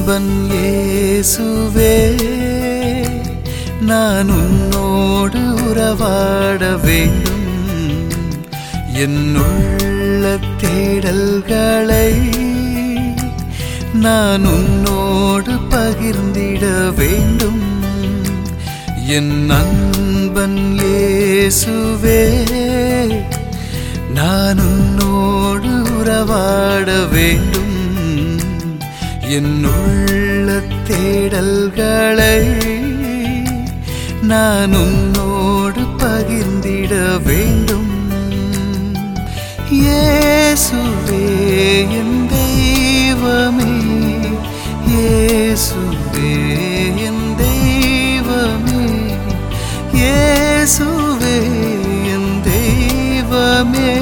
அன்பன் இயேசுவே நான் உன்னோடு உறவாட வேண்டும் என்னுள்ள தேடல்களை நான் உன்னோடு பகிர்ந்திட வேண்டும் என் அன்பன் இயேசுவே நான் உன்னோடு உறவாட வேண்டும் என்னுள்ள தேடல்களை நான் உன்னோடு பகிர்ந்திட வேண்டும் இயேசுவே என் தெய்வமே இயேசுவே என் தெய்வமே இயேசுவே என் தெய்வமே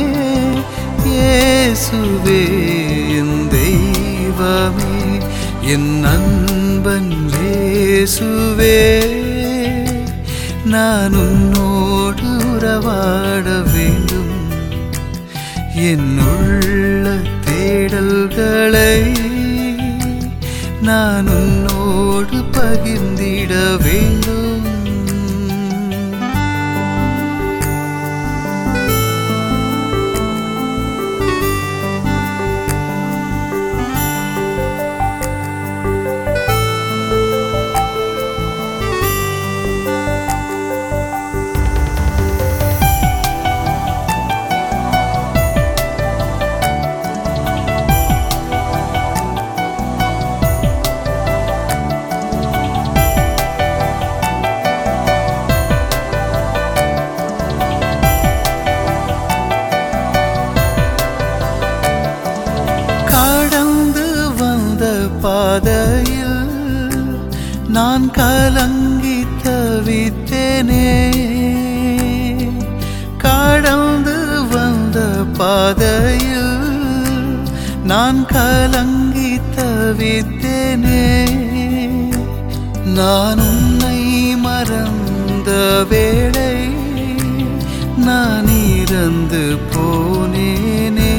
இயேசுவே என் தெய்வமே என் அன்பன் இயேசுவே நான் உன்னோடு உறவாட வேண்டும் என்னுள்ள தேடல்களை நான் உன்னோடு பகிர்ந்திட வேண்டும் கடந்து வந்த பாதையில் நான் கலங்கி தவித்தேனே கடந்து வந்த பாதையில் நான் கலங்கி தவித்தேனே நான் உன்னை மறந்த வேளை நான் இறந்து போனேனே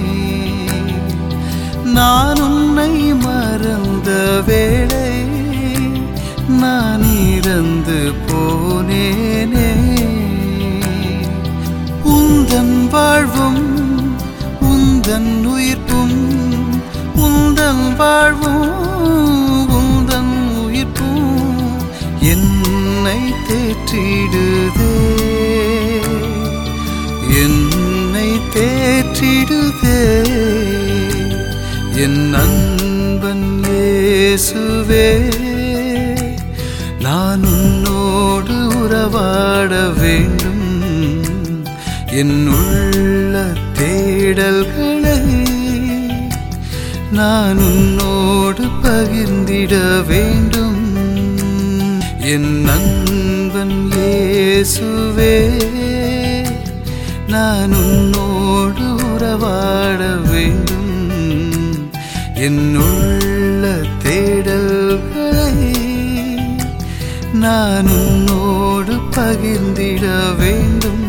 நான் உன்னை மறந்த வேளை நான் இறந்து போனேனே உந்தன் வாழ்வும் உந்தன் உயிர்ப்பும் உந்தன் வாழ்வும் உந்தன் உயிர்ப்பும் என்னை தேற்றிடுதே என்னை தேற்றிடுதே என் அன்பன் இயேசுவே நான் உன்னோடு உறவாட வேண்டும் என் உள்ள தேடல்களை நான் உன்னோடு பகிர்ந்திட வேண்டும் என் அன்பன் இயேசுவே நான் உன்னோடு உறவாட வேண்டும் என்னுள்ள தேடல்களை நான் உன்னோடு பகிர்ந்திட வேண்டும்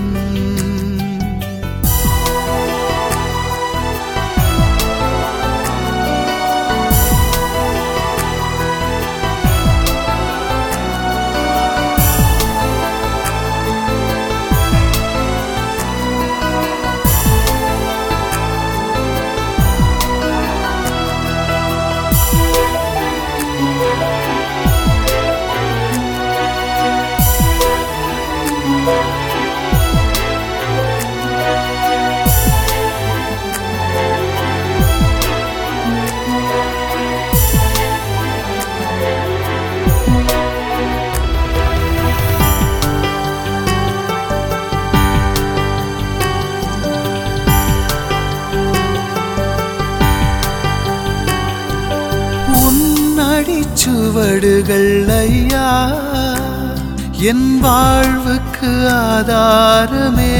சுவடுகள் ஐயா என் வாழ்வுக்கு ஆதாரமே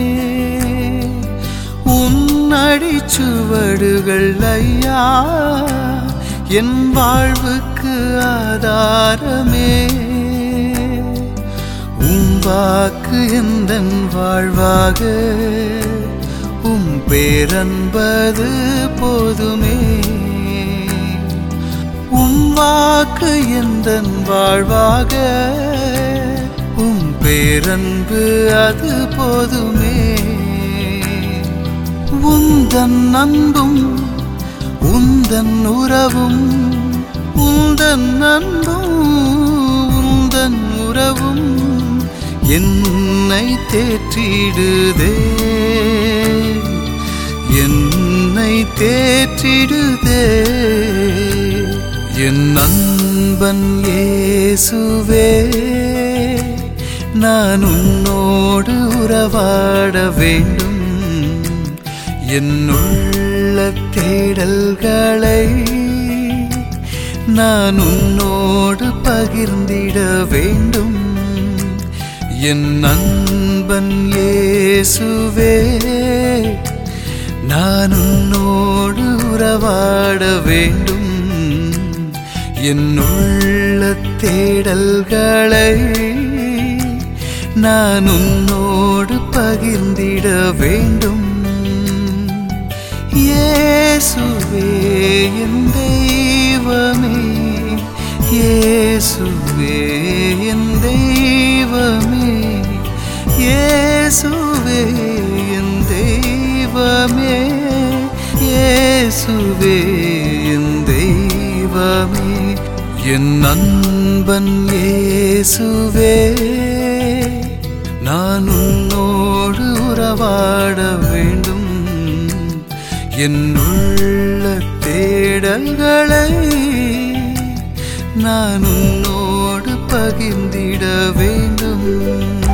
உன் அடிச்சுவடுகள் ஐயா என் வாழ்வுக்கு ஆதாரமே உம் வாக்கு எந்தன் வாழ்வாக உம் பேரன்பது போதுமே உன் உம் வாக்கு எந்தன் வாழ்வாக உம் பேரன்பு அது போதுமே உந்தன் அன்பும் உந்தன் உறவும் உந்தன் அன்பும் உந்தன் உறவும் என்னை தேற்றிடுதே என்னை தேற்றிடுதே என் நண்பன் இயேசுவே நான் உன்னோடு உறவாட வேண்டும் என்னுள்ள தேடல்களை நான் உன்னோடு பகிர்ந்திட வேண்டும் என் நண்பன் இயேசுவே நான் உன்னோடு உறவாட வேண்டும் என்னுள்ள தேடல்களை நான் உன்னோடு பகிர்ந்திட வேண்டும் இயேசுவே என் தெய்வமே இயேசுவே என் தெய்வமே இயேசுவே என் தெய்வமே இயேசுவே என் தெய்வமே என் நண்பன் இயேசுவே நான் உன்னோடு உறவாட வேண்டும் என்னுள்ள தேடல்களை நான் உன்னோடு பகிர்ந்திட வேண்டும்